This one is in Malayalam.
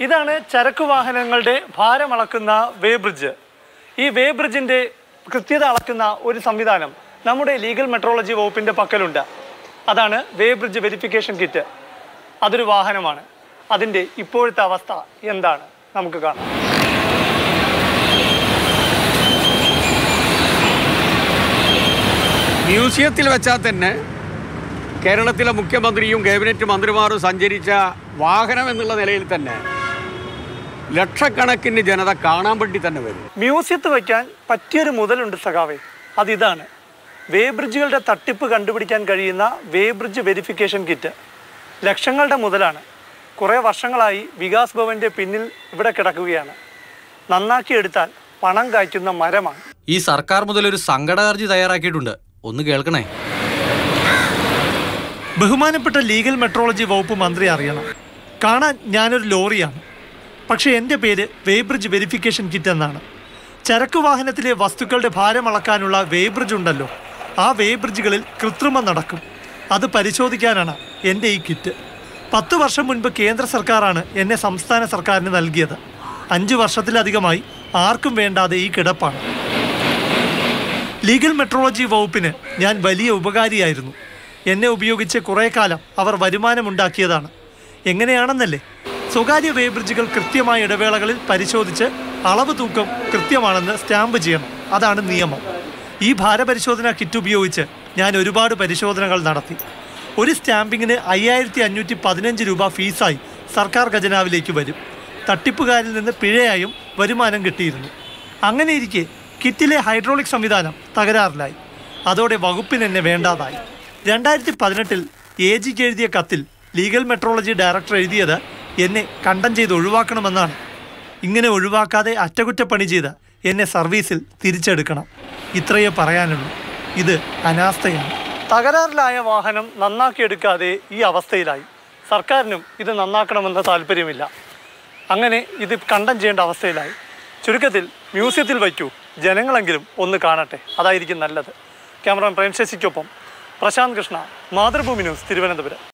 ഇതാണ് ചരക്ക് വാഹനങ്ങളുടെ ഭാരം അളക്കുന്ന വേ ബ്രിഡ്ജ് ഈ വേ ബ്രിഡ്ജിന്റെ കൃത്യത അളക്കുന്ന ഒരു സംവിധാനം നമ്മുടെ ലീഗൽ മെട്രോളജി വകുപ്പിന്റെ പക്കലുണ്ട് അതാണ് വേ ബ്രിഡ്ജ് വെരിഫിക്കേഷൻ കിറ്റ് അതൊരു വാഹനമാണ് അതിന്റെ ഇപ്പോഴത്തെ അവസ്ഥ എന്താണ് നമുക്ക് കാണാം മ്യൂസിയത്തിൽ വെച്ചാൽ തന്നെ കേരളത്തിലെ മുഖ്യമന്ത്രിയും ക്യാബിനറ്റ് മന്ത്രിമാരും സഞ്ചരിച്ച വാഹനം എന്നുള്ള നിലയിൽ തന്നെ ലക്ഷക്കണക്കിന് ജനത കാണാൻ വേണ്ടി തന്നെ വരും മ്യൂസിയത്ത് വയ്ക്കാൻ പറ്റിയൊരു മുതലുണ്ട് സഖാവേ അതിതാണ് വേ ബ്രിഡ്ജുകളുടെ തട്ടിപ്പ് കണ്ടുപിടിക്കാൻ കഴിയുന്ന വേ ബ്രിഡ്ജ് വെരിഫിക്കേഷൻ കിറ്റ് ലക്ഷങ്ങളുടെ മുതലാണ് കുറേ വർഷങ്ങളായി വികാസ് ഭവന്റെ പിന്നിൽ ഇവിടെ കിടക്കുകയാണ് നന്നാക്കിയെടുത്താൽ പണം കായ്ക്കുന്ന മരമാണ് ഈ സർക്കാർ മുതൽ ഒരു സങ്കടഹർജി തയ്യാറാക്കിയിട്ടുണ്ട് ഒന്ന് കേൾക്കണേ ബഹുമാനപ്പെട്ട ലീഗൽ മെട്രോളജി വകുപ്പ് മന്ത്രി അറിയണം കാണാൻ ഞാനൊരു ലോറിയാണ് പക്ഷേ എൻ്റെ പേര് വേബ്രിഡ്ജ് വെരിഫിക്കേഷൻ കിറ്റ് എന്നാണ് ചരക്ക് വാഹനത്തിലെ വസ്തുക്കളുടെ ഭാരം അളക്കാനുള്ള വേബ്രിഡ്ജ് ഉണ്ടല്ലോ ആ വേബ്രിഡ്ജുകളിൽ കൃത്രിമം നടക്കും അത് പരിശോധിക്കാനാണ് എൻ്റെ ഈ കിറ്റ് പത്ത് വർഷം മുൻപ് കേന്ദ്ര സർക്കാരാണ് എന്നെ സംസ്ഥാന സർക്കാരിന് നൽകിയത് അഞ്ച് വർഷത്തിലധികമായി ആർക്കും വേണ്ടാതെ ഈ കിടപ്പാണ് ലീഗൽ മെട്രോളജി വകുപ്പിന് ഞാൻ വലിയ ഉപകാരിയായിരുന്നു എന്നെ ഉപയോഗിച്ച് കുറേ കാലം അവർ വരുമാനമുണ്ടാക്കിയതാണ് എങ്ങനെയാണെന്നല്ലേ സ്വകാര്യ വേ ബ്രിഡ്ജുകൾ കൃത്യമായ ഇടവേളകളിൽ പരിശോധിച്ച് അളവ് തൂക്കം കൃത്യമാണെന്ന് സ്റ്റാമ്പ് ചെയ്യണം അതാണ് നിയമം ഈ ഭാരപരിശോധന കിറ്റ് ഉപയോഗിച്ച് ഞാൻ ഒരുപാട് പരിശോധനകൾ നടത്തി ഒരു സ്റ്റാമ്പിങ്ങിന് അയ്യായിരത്തി അഞ്ഞൂറ്റി പതിനഞ്ച് രൂപ ഫീസായി സർക്കാർ ഖജനാവിലേക്ക് വരും തട്ടിപ്പുകാരിൽ നിന്ന് പിഴയായും വരുമാനം കിട്ടിയിരുന്നു അങ്ങനെയിരിക്കെ കിറ്റിലെ ഹൈഡ്രോളിക് സംവിധാനം തകരാറിലായി അതോടെ വകുപ്പിന് എന്നെ വേണ്ടാതായി രണ്ടായിരത്തി പതിനെട്ടിൽ എ ജിക്ക് എഴുതിയ കത്തിൽ ലീഗൽ മെട്രോളജി ഡയറക്ടർ എഴുതിയത് എന്നെ കണ്ടം ചെയ്ത് ഒഴിവാക്കണമെന്നാണ് ഇങ്ങനെ ഒഴിവാക്കാതെ അറ്റകുറ്റപ്പണി ചെയ്ത് എന്നെ സർവീസിൽ തിരിച്ചെടുക്കണം ഇത്രയേ പറയാനുള്ളൂ ഇത് അനാസ്ഥയാണ് തകരാറിലായ വാഹനം നന്നാക്കിയെടുക്കാതെ ഈ അവസ്ഥയിലായി സർക്കാരിനും ഇത് നന്നാക്കണമെന്ന താല്പര്യമില്ല അങ്ങനെ ഇത് കണ്ടം ചെയ്യേണ്ട അവസ്ഥയിലായി ചുരുക്കത്തിൽ മ്യൂസിയത്തിൽ വയ്ക്കൂ ജനങ്ങളെങ്കിലും ഒന്ന് കാണട്ടെ അതായിരിക്കും നല്ലത് ക്യാമറമാൻ പ്രേംശശിക്കൊപ്പം പ്രശാന്ത് കൃഷ്ണ മാതൃഭൂമി ന്യൂസ് തിരുവനന്തപുരം